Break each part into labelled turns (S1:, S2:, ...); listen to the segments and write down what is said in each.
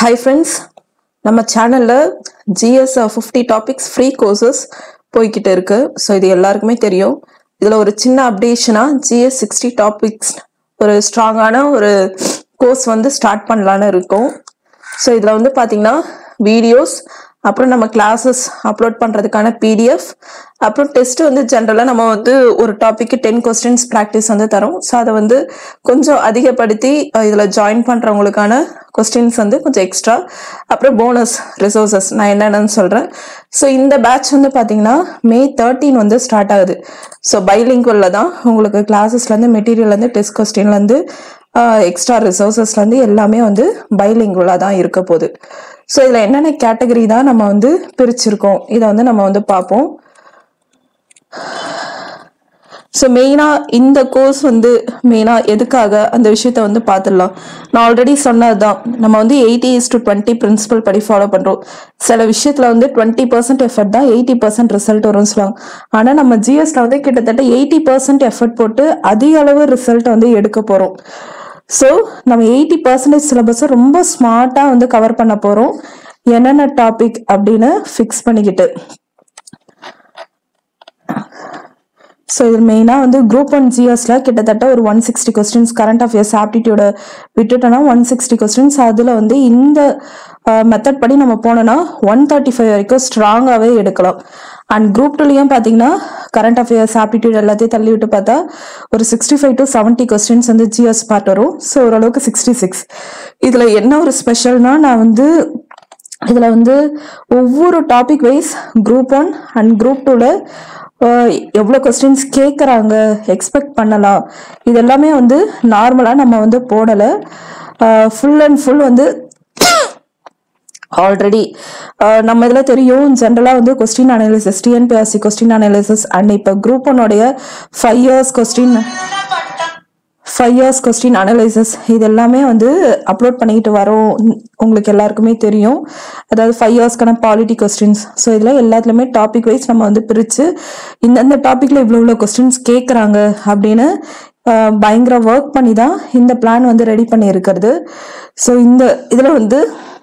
S1: hi friends நம்ம சேனலில் GS fifty topics free courses போய்கிட்டு இருக்கு ஸோ இது எல்லாருக்குமே தெரியும் இதில் ஒரு சின்ன அப்டேஷனாக ஜிஎஸ் சிக்ஸ்டி டாபிக்ஸ் ஒரு ஸ்ட்ராங்கான ஒரு கோர்ஸ் வந்து ஸ்டார்ட் பண்ணலான்னு இருக்கோம் ஸோ இதில் வந்து பார்த்தீங்கன்னா வீடியோஸ் அப்புறம் நம்ம கிளாஸஸ் அப்லோட் பண்ணுறதுக்கான பிடிஎஃப் அப்புறம் டெஸ்ட் வந்து ஜென்ரலாக நம்ம வந்து ஒரு டாபிக்கு டென் கொஸ்டின்ஸ் ப்ராக்டிஸ் வந்து தரோம் ஸோ அதை வந்து கொஞ்சம் அதிகப்படுத்தி இதில் ஜாயின் பண்ணுறவங்களுக்கான கொஸ்டின்ஸ் வந்து கொஞ்சம் எக்ஸ்ட்ரா அப்புறம் போனஸ் ரிசோர்சஸ் நான் என்னென்னு சொல்கிறேன் ஸோ இந்த பேட்ச் வந்து பார்த்தீங்கன்னா மே தேர்ட்டீன் வந்து ஸ்டார்ட் ஆகுது ஸோ பைலிங்குவலில் தான் உங்களுக்கு கிளாஸஸ்லேருந்து மெட்டீரியல்லேருந்து டெஸ்ட் கொஸ்டின்லேருந்து எக்ஸ்ட்ரா ரிசோர்சஸ்லேருந்து எல்லாமே வந்து பைலிங்குவலாக தான் இருக்க போகுது ஸோ இதில் என்னென்ன கேட்டகரி தான் நம்ம வந்து பிரிச்சிருக்கோம் இதை வந்து நம்ம வந்து பார்ப்போம் ஸோ மெயினாக இந்த கோர்ஸ் வந்து மெயினாக எதுக்காக அந்த விஷயத்த வந்து பார்த்துடலாம் நான் ஆல்ரெடி சொன்னது தான் நம்ம வந்து eighty is to twenty principle படி ஃபாலோ பண்ணுறோம் சில விஷயத்தில் வந்து டுவெண்ட்டி பர்சன்ட் எஃபர்ட் தான் எயிட்டி பர்சன்ட் ரிசல்ட் வரும்னு சொல்லுவாங்க ஆனால் நம்ம ஜிஎஸ்ல வந்து கிட்டத்தட்ட எயிட்டி பர்சன்ட் எஃபர்ட் போட்டு அதிக அளவு ரிசல்ட் வந்து எடுக்க போகிறோம் ஸோ நம்ம எயிட்டி பர்சன்டேஜ் சிலபஸை ரொம்ப ஸ்மார்ட்டாக வந்து கவர் பண்ண போகிறோம் என்னென்ன டாபிக் அப்படின்னு ஃபிக்ஸ் பண்ணிக்கிட்டு ஸோ இது மெயினாக வந்து குரூப் ஒன் ஜிஎஸ்ல கிட்டத்தட்ட ஒரு one sixty questions current affairs ஆப்டிடியூட விட்டுட்டோன்னா ஒன் சிக்ஸ்டி கொஸ்டின்ஸ் அதில் வந்து இந்த மெத்தட் படி நம்ம போனோம்னா ஒன் தேர்ட்டி ஃபைவ் வரைக்கும் ஸ்ட்ராங்காகவே எடுக்கலாம் அண்ட் குரூப் டூலையும் பார்த்தீங்கன்னா கரண்ட் அஃபேர்ஸ் ஆப்டிடியூட் எல்லாத்தையும் தள்ளி விட்டு பார்த்தா ஒரு sixty five to seventy questions வந்து ஜிஎஸ் பார்ட் வரும் ஸோ ஓரளவுக்கு சிக்ஸ்டி சிக்ஸ் இதில் என்ன ஒரு ஸ்பெஷல்னா நான் வந்து இதில் வந்து ஒவ்வொரு topic wise group one and group டூவில் எவ்வளோ கொஸ்டின்ஸ் கேட்குறாங்க எக்ஸ்பெக்ட் பண்ணலாம் இது எல்லாமே வந்து நார்மலாக நம்ம வந்து போடலை ஃபுல் அண்ட் ஃபுல் வந்து ஆல்ரெடி நம்ம இதில் தெரியும் ஜென்ரலாக வந்து question analysis TNPSC question analysis and இப்போ குரூப் ஒன்னோடைய five years question five years question analyses இது எல்லாமே வந்து அப்லோட் பண்ணிக்கிட்டு வரோம் உங்களுக்கு எல்லாருக்குமே தெரியும் அதாவது ஃபைவ் இயர்ஸ்க்கான பாலிட்டி கொஸ்டின்ஸ் ஸோ இதில் எல்லாத்துலேயுமே டாபிக் வைஸ் நம்ம வந்து பிரித்து இந்தந்த டாப்பிக்கில் இவ்வளோ இவ்வளோ கொஸ்டின்ஸ் கேட்குறாங்க அப்படின்னு பயங்கர ஒர்க் பண்ணி தான் இந்த பிளான் வந்து ரெடி பண்ணி இருக்கிறது ஸோ இந்த இதில் வந்து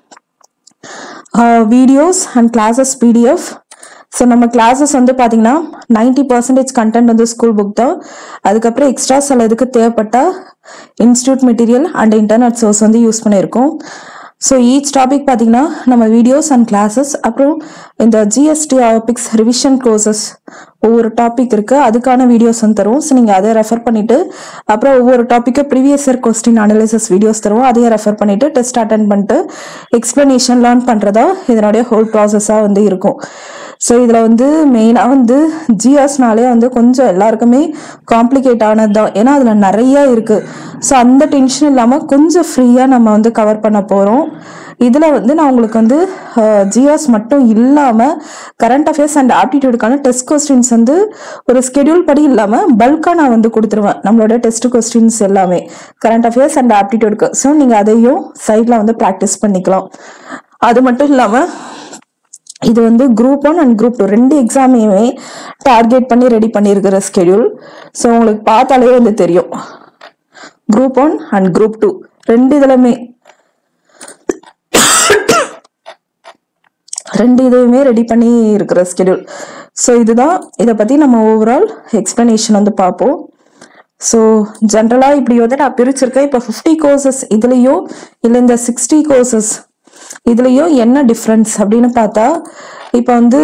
S1: videos and classes PDF so நம்ம கிளாஸஸ் வந்து பார்த்தீங்கன்னா நைன்டி பர்சன்டேஜ் கண்டென்ட் வந்து ஸ்கூல் புக் தான் அதுக்கப்புறம் எக்ஸ்ட்ரா சில இதுக்கு தேவைப்பட்ட institute material and internet source வந்து யூஸ் பண்ணியிருக்கோம் ஸோ ஈச் டாபிக் பார்த்தீங்கன்னா நம்ம வீடியோஸ் அண்ட் கிளாஸஸ் அப்புறம் இந்த ஜிஎஸ்டி டாபிக்ஸ் ரிவிஷன் கோர்சஸ் ஒவ்வொரு டாபிக் இருக்கு அதுக்கான வீடியோஸ் வந்து தருவோம் ஸோ நீங்கள் அதை ரெஃபர் பண்ணிட்டு அப்புறம் ஒவ்வொரு டாப்பிக்கு previous year question analysis videos தருவோம் அதையே ரெஃபர் பண்ணிட்டு டெஸ்ட் அட்டன் பண்ணிட்டு எக்ஸ்பிளனேஷன் லேர்ன் பண்ணுறதா இதனுடைய ஹோல் ப்ராசஸாக வந்து இருக்கும் ஸோ இதில் வந்து மெயினாக வந்து ஜிஎஸ்னாலே வந்து கொஞ்சம் எல்லாருக்குமே காம்ப்ளிகேட் ஆனது தான் ஏன்னா அதில் நிறைய இருக்குது ஸோ அந்த டென்ஷன் இல்லாமல் கொஞ்சம் ஃப்ரீயாக நம்ம வந்து கவர் பண்ண போகிறோம் இதில் வந்து நான் உங்களுக்கு வந்து ஜிஎஸ் மட்டும் இல்லாமல் கரண்ட் அஃபேர்ஸ் அண்ட் ஆப்டிடியூடுக்கான டெஸ்ட் கொஸ்டின்ஸ் வந்து ஒரு ஸ்கெடியூல் படி இல்லாமல் பல்காக நான் வந்து கொடுத்துருவேன் நம்மளோட டெஸ்ட் கொஸ்டின்ஸ் எல்லாமே கரண்ட் அஃபேர்ஸ் அண்ட் ஆப்டிடியூடுக்கு ஸோ நீங்கள் அதையும் சைடில் வந்து ப்ராக்டிஸ் பண்ணிக்கலாம் அது மட்டும் இல்லாமல் இது வந்து group one and group two ரெண்டு எக்ஸாமையுமே டார்கெட் பண்ணி ரெடி பண்ணியிருக்கிற ஸ்கெடியூல் ஸோ உங்களுக்கு பார்த்தாலே வந்து தெரியும் group one and group two ரெண்டு இதுலையுமே ரெண்டு இதையுமே ரெடி பண்ணி இருக்கிற ஸ்கெடியூல் ஸோ இதுதான் இதை பற்றி நம்ம ஓவரால் எக்ஸ்பிளனேஷன் வந்து பார்ப்போம் ஸோ ஜென்ரலாக இப்படி வந்து நான் பிரிச்சிருக்கேன் இப்போ ஃபிஃப்டி கோர்சஸ் இதுலேயும் இல்லை இந்த சிக்ஸ்டி கோர்சஸ் இதுலயும் என்ன டிஃப்ரென்ஸ் அப்படின்னு பார்த்தா இப்போ வந்து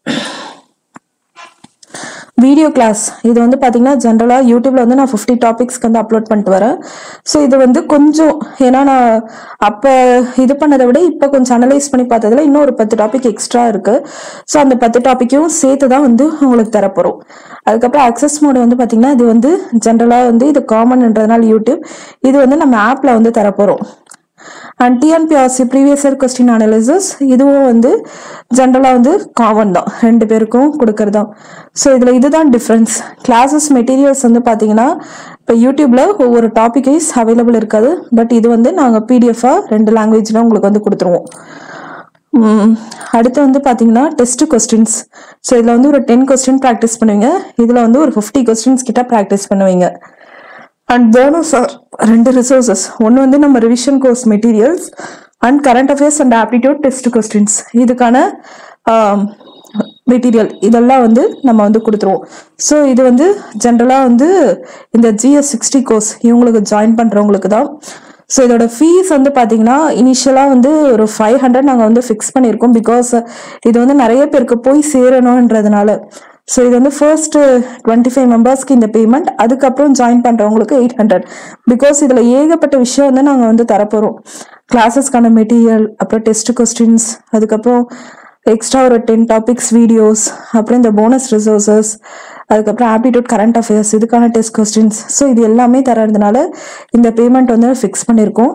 S1: வீடியோ கிளாஸ் இது வந்து பார்த்தீங்கன்னா ஜென்ரலாக யூடியூப்ல வந்து நான் ஃபிஃப்டி டாபிக்ஸ்க்கு வந்து அப்லோட் பண்ணிட்டு வரேன் ஸோ இது வந்து கொஞ்சம் ஏன்னா நான் அப்போ இது பண்ணதை விட இப்போ கொஞ்சம் அனலைஸ் பண்ணி பார்த்ததுல இன்னும் ஒரு பத்து டாபிக் எக்ஸ்ட்ரா இருக்கு ஸோ அந்த பத்து டாப்பிக்கும் சேர்த்து தான் வந்து உங்களுக்கு தரப்போகிறோம் அதுக்கப்புறம் அக்சஸ் மோடு வந்து பார்த்தீங்கன்னா இது வந்து ஜென்ரலாக வந்து இது காமன்ன்றதுனால யூடியூப் இது வந்து நம்ம ஆப்பில் வந்து தரப்போகிறோம் and TNPSC previous year question analysis இதுவும் வந்து ஜென்ரலாக வந்து காமன் தான் ரெண்டு பேருக்கும் கொடுக்கறதான் ஸோ இதில் இதுதான் டிஃப்ரென்ஸ் கிளாஸஸ் மெட்டீரியல்ஸ் வந்து பார்த்தீங்கன்னா இப்போ யூடியூப்ல ஒவ்வொரு டாபிக் வைஸ் அவைலபிள் இருக்காது பட் இது வந்து நாங்கள் பிடிஎஃபாக ரெண்டு லாங்குவேஜில் உங்களுக்கு வந்து கொடுத்துருவோம் அடுத்து வந்து பார்த்தீங்கன்னா டெஸ்ட் கொஸ்டின்ஸ் ஸோ இதில் வந்து ஒரு டென் கொஸ்டின் ப்ராக்டிஸ் பண்ணுவீங்க இதில் வந்து ஒரு ஃபிஃப்டி கொஸ்டின்ஸ் கிட்ட ப்ராக்டிஸ் பண்ணுவீங்க அண்ட் போனஸ் ஆர் ரெண்டு ரிசோர்சஸ் ஒன்று வந்து நம்ம revision course materials and current affairs and aptitude test questions இதுக்கான மெட்டீரியல் இதெல்லாம் வந்து நம்ம வந்து கொடுத்துருவோம் ஸோ இது வந்து ஜென்ரலாக வந்து இந்த ஜிஎஸ் சிக்ஸ்டி கோர்ஸ் இவங்களுக்கு ஜாயின் பண்ணுறவங்களுக்கு தான் ஸோ இதோட ஃபீஸ் வந்து பார்த்தீங்கன்னா இனிஷியலாக வந்து ஒரு ஃபைவ் ஹண்ட்ரட் நாங்கள் வந்து ஃபிக்ஸ் பண்ணியிருக்கோம் பிகாஸ் இது வந்து நிறைய பேருக்கு போய் சேரணுன்றதுனால ஸோ இது வந்து ஃபர்ஸ்ட் டுவெண்ட்டி ஃபைவ் மெம்பர்ஸ்க்கு இந்த பேமெண்ட் அதுக்கப்புறம் ஜாயின் பண்ணுறவங்களுக்கு எயிட் ஹண்ட்ரட் பிகாஸ் இதில் ஏகப்பட்ட விஷயம் வந்து நாங்கள் வந்து தரப்போகிறோம் கிளாஸஸ்க்கான மெட்டீரியல் அப்புறம் டெஸ்ட் கொஸ்டின்ஸ் அதுக்கப்புறம் எக்ஸ்ட்ரா ஒரு டென் டாபிக்ஸ் வீடியோஸ் அப்புறம் இந்த போனஸ் ரிசோர்சஸ் அதுக்கப்புறம் ஆப்டிடியூட் கரண்ட் அஃபேர்ஸ் இதுக்கான டெஸ்ட் கொஸ்டின்ஸ் ஸோ இது எல்லாமே தரதுனால இந்த பேமெண்ட் வந்து ஃபிக்ஸ் பண்ணியிருக்கோம்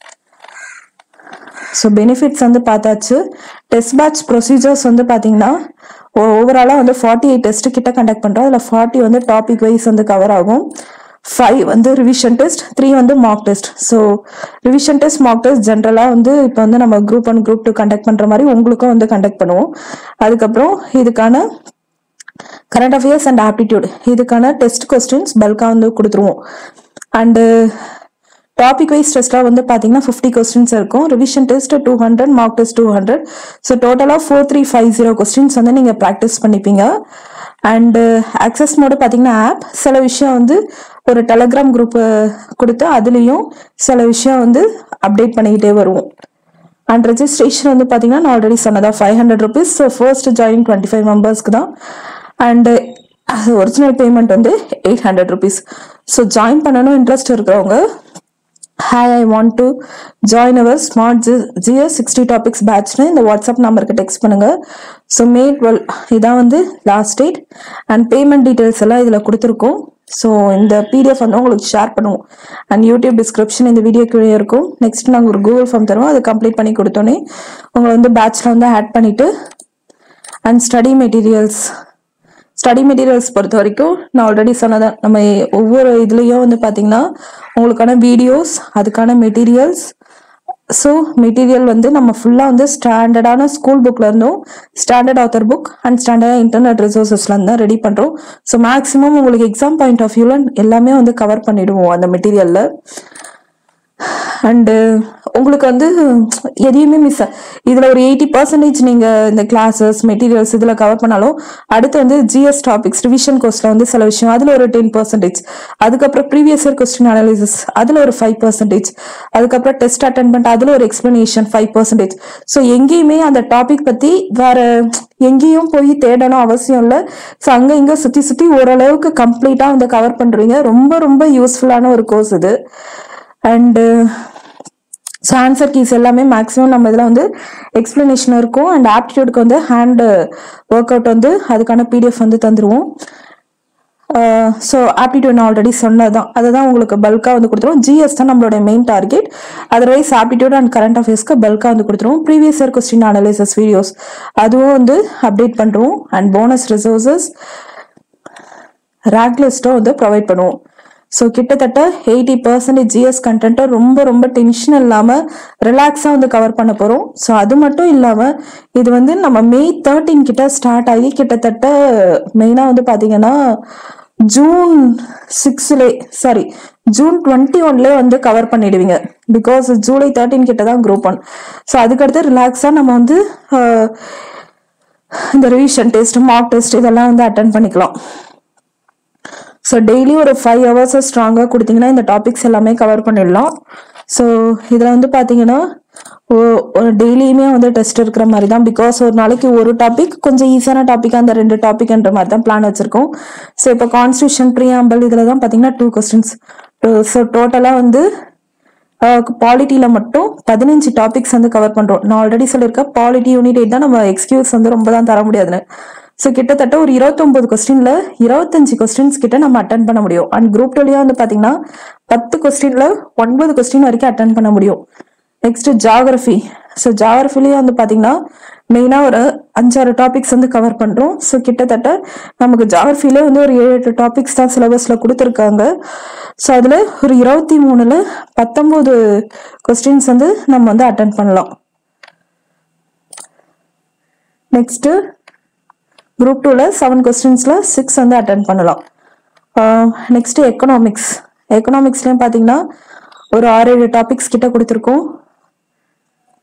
S1: ஸோ பெனிஃபிட்ஸ் வந்து பார்த்தாச்சு டெஸ்ட் பேட்ச் ப்ரொசீஜர்ஸ் வந்து பார்த்தீங்கன்னா ஓவராலாக வந்து ஃபார்ட்டி எயிட் டெஸ்ட் கிட்ட கண்டக்ட் பண்ணுறோம் அதில் ஃபார்ட்டி வந்து டாபிக் வைஸ் வந்து கவர் ஆகும் ஃபைவ் வந்து ரிவிஷன் டெஸ்ட் த்ரீ வந்து mark test so revision test mark test ஜென்ரலாக வந்து இப்போ வந்து நம்ம group one group two conduct பண்ணுற மாதிரி உங்களுக்கும் வந்து கண்டக்ட் பண்ணுவோம் அதுக்கப்புறம் இதுக்கான கரண்ட் அஃபேர்ஸ் அண்ட் ஆப்டிடியூட் இதுக்கான டெஸ்ட் கொஸ்டின்ஸ் பல்காக வந்து கொடுத்துருவோம் அண்டு டாபிக் வைஸ் டெஸ்ட்டாக வந்து பார்த்தீங்கன்னா ஃபிஃப்டி கொஸ்டின்ஸ் இருக்கும் revision test two hundred mark test two hundred so டோட்டலாக four three five zero questions வந்து நீங்கள் ப்ராக்டிஸ் பண்ணிப்பீங்க அண்டு ஆக்சஸ் மோடு பார்த்தீங்கன்னா ஆப் சில விஷயம் வந்து ஒரு டெலகிராம் குரூப் கொடுத்து அதுலேயும் சில விஷயம் வந்து அப்டேட் பண்ணிக்கிட்டே வருவோம் அண்ட் ரெஜிஸ்ட்ரேஷன் வந்து பார்த்தீங்கன்னா நான் ஆல்ரெடி சொன்னதா five hundred rupees so first join twenty five மெம்பர்ஸ்க்கு தான் அண்டு ஒரிஜினல் பேமெண்ட் வந்து eight hundred rupees so join பண்ணணும் இன்ட்ரெஸ்ட் இருக்கிறவங்க hi I want to join our smart G GS sixty topics பேட்ச்னு இந்த வாட்ஸ்அப் நம்பருக்கு டெக்ஸ்ட் பண்ணுங்க ஸோ மே twelve இதான் வந்து last date and payment details எல்லாம் இதில் கொடுத்துருக்கோம் ஸோ இந்த பிடிஎஃப் வந்து உங்களுக்கு ஷேர் பண்ணுவோம் அண்ட் யூடியூப் டிஸ்கிரிப்ஷன் இந்த வீடியோ கீழே இருக்கும் நெக்ஸ்ட் நாங்கள் ஒரு கூகுள் ஃபார்ம் தருவோம் அதை கம்ப்ளீட் பண்ணி கொடுத்தோன்னே உங்களை வந்து பேட்ச்சில் வந்து ஆட் பண்ணிவிட்டு and study materials study materials பொறுத்த வரைக்கும் நான் ஆல்ரெடி சொன்னதான் நம்ம ஒவ்வொரு இதுலேயும் வந்து பார்த்தீங்கன்னா உங்களுக்கான வீடியோஸ் அதுக்கான மெட்டீரியல்ஸ் ஸோ மெட்டீரியல் வந்து நம்ம ஃபுல்லாக வந்து ஸ்டாண்டர்டான ஸ்கூல் புக்ல இருந்தும் standard author book and standard internet ரிசோர்ஸஸ்ல இருந்து தான் ரெடி பண்ணுறோம் ஸோ மேக்ஸிமம் உங்களுக்கு எக்ஸாம் பாயிண்ட் ஆஃப் வியூவில் எல்லாமே வந்து கவர் பண்ணிடுவோம் அந்த மெட்டீரியலில் அண்டு உங்களுக்கு வந்து எதையுமே மிஸ் இதில் ஒரு எயிட்டி பர்சன்டேஜ் நீங்கள் இந்த கிளாஸஸ் மெட்டீரியல்ஸ் இதில் கவர் பண்ணாலும் அடுத்து வந்து ஜிஎஸ் டாபிக்ஸ் ரிவிஷன் கோர்ஸில் வந்து சில விஷயம் அதில் ஒரு டென் பர்சன்டேஜ் அதுக்கப்புறம் ப்ரீவியஸ் இயர் கொஸ்டின் அனாலிசிஸ் அதில் ஒரு ஃபைவ் பர்சன்டேஜ் அதுக்கப்புறம் டெஸ்ட் அட்டன் பண்ணிட்டு அதில் ஒரு எக்ஸ்பிளனேஷன் ஃபைவ் பர்சன்டேஜ் ஸோ எங்கேயுமே அந்த டாபிக் பற்றி வேற எங்கேயும் போய் தேடணும் அவசியம் இல்லை ஸோ அங்கே இங்கே சுற்றி சுற்றி ஓரளவுக்கு கம்ப்ளீட்டாக வந்து கவர் பண்ணுறீங்க ரொம்ப ரொம்ப யூஸ்ஃபுல்லான ஒரு கோர்ஸ் இது அண்டு ஸோ ஆன்சர் கீஸ் எல்லாமே மேக்ஸிமம் நம்ம இதில் வந்து எக்ஸ்பிளனேஷன் இருக்கும் அண்ட் ஆப்டிடியூடுக்கு வந்து ஹேண்ட் ஒர்க் அவுட் வந்து அதுக்கான பிடிஎஃப் வந்து தந்துருவோம் ஸோ ஆப்டிடியூட் நான் ஆல்ரெடி சொன்னதான் அதை தான் உங்களுக்கு பல்காக வந்து கொடுத்துருவோம் ஜிஎஸ் தான் நம்மளோட main target otherwise aptitude and current அஃபேர்ஸ்க்கு பல்காக வந்து கொடுத்துருவோம் previous year question analyses videos அதுவும் வந்து அப்டேட் பண்ணுறோம் அண்ட் போனஸ் ரிசோர்சஸ் ரேங்க் லிஸ்ட்டும் வந்து ப்ரொவைட் பண்ணுவோம் ஸோ கிட்டத்தட்ட எயிட்டி பர்சன்டேஜ் ஜிஎஸ் கண்டென்ட்டை ரொம்ப ரொம்ப டென்ஷன் இல்லாமல் ரிலாக்ஸாக வந்து கவர் பண்ண போகிறோம் ஸோ அது மட்டும் இல்லாமல் இது வந்து நம்ம மே தேர்ட்டீன் கிட்ட ஸ்டார்ட் ஆகி கிட்டத்தட்ட மெயினாக வந்து பார்த்தீங்கன்னா ஜூன் சிக்ஸ்லே சாரி ஜூன் டுவெண்ட்டி ஒன்லேயே வந்து கவர் பண்ணிடுவீங்க பிகாஸ் ஜூலை தேர்ட்டீன் கிட்ட தான் குரூப் ஒன் ஸோ அதுக்கடுத்து ரிலாக்ஸாக நம்ம வந்து ஆஹ், இந்த ரிவிஷன் டெஸ்ட் மார்க் டெஸ்ட் இதெல்லாம் வந்து அட்டன் பண்ணிக்கலாம் ஸோ டெய்லி ஒரு ஃபைவ் ஹவர்ஸ் ஸ்ட்ராங்காக கொடுத்தீங்கன்னா இந்த டாபிக்ஸ் எல்லாமே கவர் பண்ணிடலாம் ஸோ இதில் வந்து பார்த்தீங்கன்னா ஒ- ஒரு டெய்லியுமே வந்து டெஸ்ட் இருக்கிற மாதிரி தான் பிகாஸ் ஒரு நாளைக்கு ஒரு டாபிக் கொஞ்சம் ஈஸியான டாபிக் அந்த ரெண்டு டாபிக்ன்ற மாதிரி தான் பிளான் வச்சிருக்கோம் ஸோ இப்போ கான்ஸ்டியூஷன் ப்ரீஆம்பிள் இதில் தான் பார்த்தீங்கன்னா டூ கொஸ்டின்ஸ் ஸோ டோட்டலாக வந்து பாலிட்டியில் மட்டும் பதினஞ்சு டாபிக்ஸ் வந்து கவர் பண்ணுறோம் நான் ஆல்ரெடி சொல்லியிருக்கேன் பாலிட்டி யூனிட் எயிட் தான் நம்ம எக்ஸ்கியூஸ் வந்து ரொம்ப தான் தர முடியாதுன்னு ஸோ கிட்டத்தட்ட ஒரு இருபத்தொம்பது கொஸ்டின்ல இருபத்தஞ்சு கொஸ்டின்ஸ் கிட்ட நம்ம அட்டன் பண்ண முடியும் அண்ட் குரூப் டூலயே வந்து பார்த்தீங்கன்னா பத்து கொஸ்டின்ல ஒன்பது கொஸ்டின் வரைக்கும் அட்டன் பண்ண முடியும் நெக்ஸ்ட் ஜாகிரஃபி ஸோ ஜாகிரஃபிலேயே வந்து பார்த்தீங்கன்னா மெயினாக ஒரு அஞ்சாறு டாபிக்ஸ் வந்து கவர் பண்ணுறோம் ஸோ கிட்டத்தட்ட நமக்கு ஜாகிரஃபிலே வந்து ஒரு ஏழு எட்டு டாபிக்ஸ் தான் சிலபஸில் கொடுத்துருக்காங்க ஸோ அதில் ஒரு இருபத்தி மூணில் பத்தொம்போது கொஸ்டின்ஸ் வந்து நம்ம வந்து அட்டன் பண்ணலாம் நெக்ஸ்ட்டு குரூப் டூவில் செவன் கொஸ்டின்ஸில் சிக்ஸ் வந்து அட்டன் பண்ணலாம் நெக்ஸ்ட்டு எக்கனாமிக்ஸ் எக்கனாமிக்ஸ்லேயும் பார்த்தீங்கன்னா ஒரு ஆறு ஏழு டாபிக்ஸ் கிட்ட கொடுத்துருக்கோம்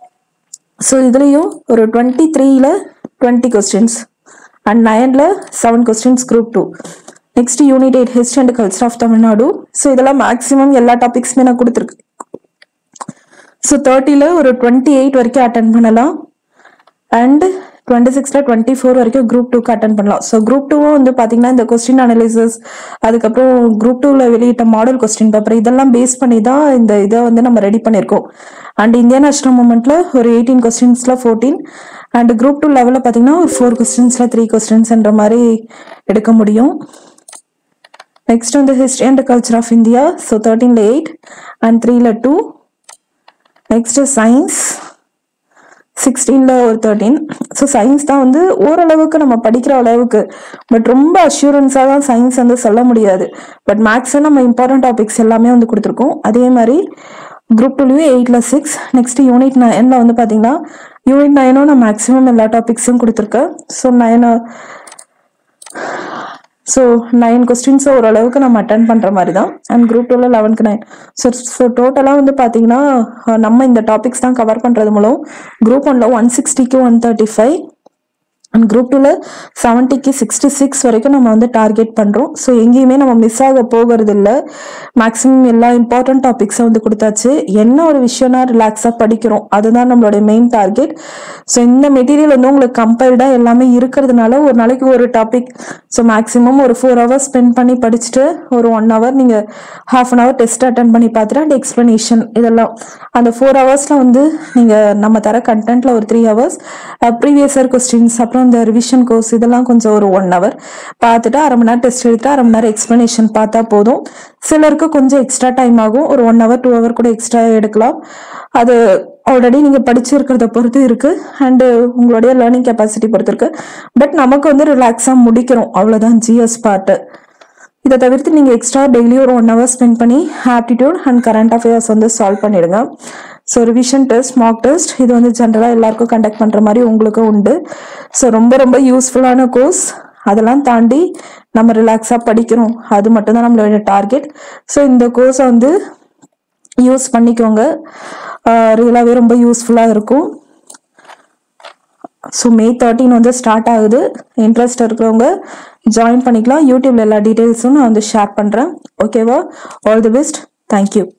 S1: ஸோ இதுலேயும் ஒரு டுவெண்ட்டி த்ரீல டுவெண்ட்டி கொஸ்டின்ஸ் அண்ட் நைனில் seven questions group two next unit eight history and culture of Tamil Nadu so இதெல்லாம் மேக்ஸிமம் எல்லா டாபிக்ஸுமே நான் கொடுத்துருக்கேன் ஸோ தேர்ட்டியில் ஒரு டுவெண்ட்டி எயிட் வரைக்கும் அட்டன் பண்ணலாம் அண்ட் டுவெண்ட்டி சிக்ஸில் டுவெண்ட்டி ஃபோர் வரைக்கும் குரூப் டூக்கு அட்டன் பண்ணலாம் ஸோ குரூப் டூவும் வந்து பார்த்தீங்கன்னா இந்த கொஸ்டின் அனலிசிஸ் அதுக்கப்புறம் குரூப் டூவில் வெளியிட்ட மாடல் கொஸ்டின் பேப்பர் இதெல்லாம் பேஸ் பண்ணி தான் இந்த இதை வந்து நம்ம ரெடி பண்ணியிருக்கோம் அண்ட் இந்தியன் நேஷனல் மூமெண்ட்ல ஒரு எயிட்டீன் கொஸ்டின்ஸில் ஃபோர்டீன் அண்ட் குரூப் டூ லெவலில் பார்த்தீங்கன்னா ஒரு ஃபோர் கொஸ்டின்ஸில் த்ரீ கொஸ்டின்ஸ்ன்ற மாதிரி எடுக்க முடியும் நெக்ஸ்ட் வந்து history and culture of India so தேர்ட்டீனில் எயிட் அண்ட் த்ரீல டூ நெக்ஸ்ட் சயின்ஸ் சிக்ஸ்டீனில் ஒரு தேர்ட்டீன் ஸோ சயின்ஸ் தான் வந்து ஓரளவுக்கு நம்ம படிக்கிற அளவுக்கு பட் ரொம்ப அஷூரன்ஸாக தான் சயின்ஸ் வந்து சொல்ல முடியாது பட் மேக்ஸில் நம்ம இம்பார்ட்டன்ட் டாபிக்ஸ் எல்லாமே வந்து கொடுத்துருக்கோம் அதே மாதிரி குரூப் டூலையும் எயிட்டில் சிக்ஸ் நெக்ஸ்ட் யூனிட் நைனில் வந்து பார்த்தீங்கன்னா யூனிட் நைனும் நான் மேக்ஸிமம் எல்லா டாபிக்ஸும் கொடுத்துருக்கேன் ஸோ நைனை ஸோ நைன் கொஸ்டின்ஸை ஓரளவுக்கு நம்ம அட்டன் பண்ணுற மாதிரி தான் அண்ட் குரூப் டூவில் லெவன்க்கு நைன் ஸோ ஸோ டோட்டலாக வந்து பார்த்தீங்கன்னா அஹ், நம்ம இந்த டாபிக்ஸ் தான் கவர் பண்ணுறது மூலம் குரூப் ஒன்ல ஒன் சிக்ஸ்டிக்கு one thirty five and group டூவில் செவன்ட்டிக்கு சிக்ஸ்டி சிக்ஸ் வரைக்கும் நம்ம வந்து டார்கெட் பண்ணுறோம் ஸோ எங்கேயுமே நம்ம மிஸ் ஆக போகிறது இல்லை மேக்ஸிமம் எல்லா இம்பார்ட்டன்ட் டாபிக்ஸும் வந்து கொடுத்தாச்சு என்ன ஒரு விஷயம்னா ரிலாக்ஸாக படிக்கிறோம் அதுதான் நம்மளுடைய மெயின் டார்கெட் ஸோ இந்த மெட்டீரியல் வந்து உங்களுக்கு கம்பைல்டாக எல்லாமே இருக்கிறதுனால ஒரு நாளைக்கு ஒரு டாபிக் ஸோ மேக்ஸிமம் ஒரு ஃபோர் ஹவர்ஸ் ஸ்பெண்ட் பண்ணி படிச்சுட்டு ஒரு ஒன் ஹவர் நீங்கள் half an hour test attend பண்ணி பார்த்துட்டு அண்ட் எக்ஸ்ப்ளனேஷன் இதெல்லாம் அந்த ஃபோர் ஹவர்ஸில் வந்து நீங்கள் நம்ம தர கண்டென்ட்டில் ஒரு three hours previous year questions அப்புறம் இந்த ரிவிஷன் கோர்ஸ் இதெல்லாம் கொஞ்சம் ஒரு ஒன் ஹவர் பார்த்துட்டு அரை மணி நேரம் டெஸ்ட் எடுத்துட்டு அரை மணி நேரம் எக்ஸ்ப்ளனேஷன் பார்த்தா போதும் சிலருக்கு கொஞ்சம் எக்ஸ்ட்ரா டைம் ஆகும் ஒரு ஒன் ஹவர் டூ ஹவர் கூட எக்ஸ்ட்ரா எடுக்கலாம் அது ஆல்ரெடி நீங்கள் படிச்சிருக்கிறத பொறுத்து இருக்கு அண்டு உங்களுடைய லேர்னிங் கெப்பாசிட்டி பொறுத்து இருக்கு பட் நமக்கு வந்து ரிலாக்ஸாக முடிக்கிறோம் அவ்வளோதான் ஜிஎஸ் பார்ட்டு இதை தவிர்த்து நீங்கள் எக்ஸ்ட்ரா டெய்லி ஒரு ஒன் ஹவர் ஸ்பெண்ட் பண்ணி ஆப்டிடியூட் அண்ட் கரண்ட் அஃபேர்ஸ் வந்து சால்வ் பண்ணிடுங்க so revision test mark test இது வந்து ஜென்ரலாக எல்லாருக்கும் கண்டக்ட் பண்ணுற மாதிரி உங்களுக்கும் உண்டு ஸோ ரொம்ப ரொம்ப யூஸ்ஃபுல்லான கோர்ஸ் அதெல்லாம் தாண்டி நம்ம ரிலாக்ஸாக படிக்கிறோம் அது மட்டும்தான் நம்மளோட டார்கெட் ஸோ இந்த கோர்ஸை வந்து யூஸ் பண்ணிக்கோங்க ரியலாகவே ரொம்ப யூஸ்ஃபுல்லாக இருக்கும் ஸோ மே தேர்ட்டீன் வந்து ஸ்டார்ட் ஆகுது இன்ட்ரெஸ்ட் இருக்கிறவங்க ஜாயின் பண்ணிக்கலாம் யூடியூப்ல எல்லா டீட்டெயில்ஸும் நான் வந்து ஷேர் பண்ணுறேன் ஓகேவா ஆல் தி பெஸ்ட் தேங்க்யூ